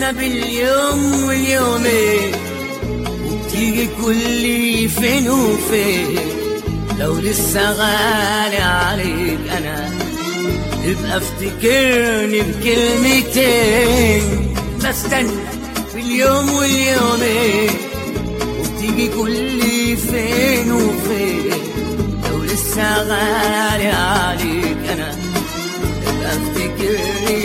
عشنا باليوم واليومين وبتيجي كل فين وفين لو لسه غالي عليك انا ابقى افتكرني بكلمتين بستنى في اليوم واليومين وبتيجي كل فين وفين لو لسه غالي عليك انا ابقى افتكرني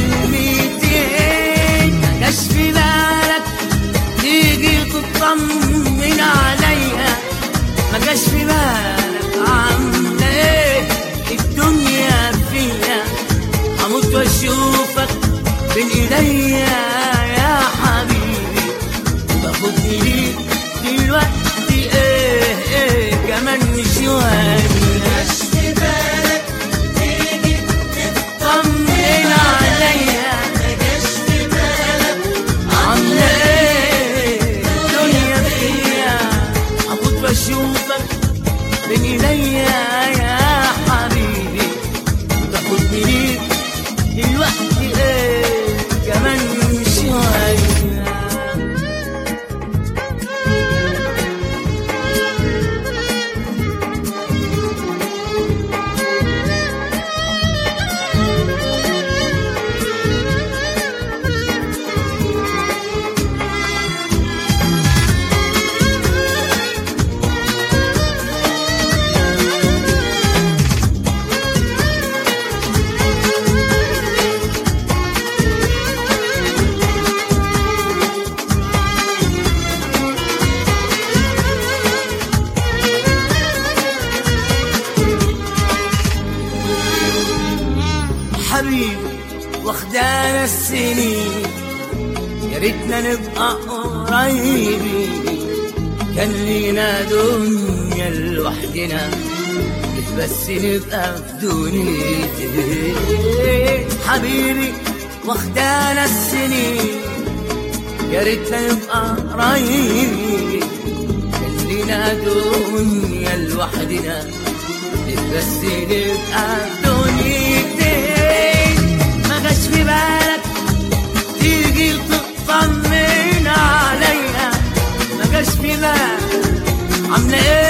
بكلمتين ما جاش في بالك تيجي تطمن عليا ما جاش في بالك عامله ايه الدنيا فيا هموت واشوفك بين ايديا يا حبيبي وباخدني ليك دلوقتي ايه ايه كمان شويه طمن عليا عامله ايه الدنيا فيا هموت واشوفك بين ايديا يا حبيبي وتاخدني ليك دلوقتي ايه كمان شويه حبيبي واخدانا السنين يا ريتنا نبقى قريبين كان لينا دنيا لوحدنا بس نبقى في دنيتين حبيبي واخدانا السنين يا ريتنا نبقى قريبين كان لينا دنيا لوحدنا بس نبقى في دنيتين ما جاش في بالك تيجي تطمن عليا ما جاش في بالك عامله ايه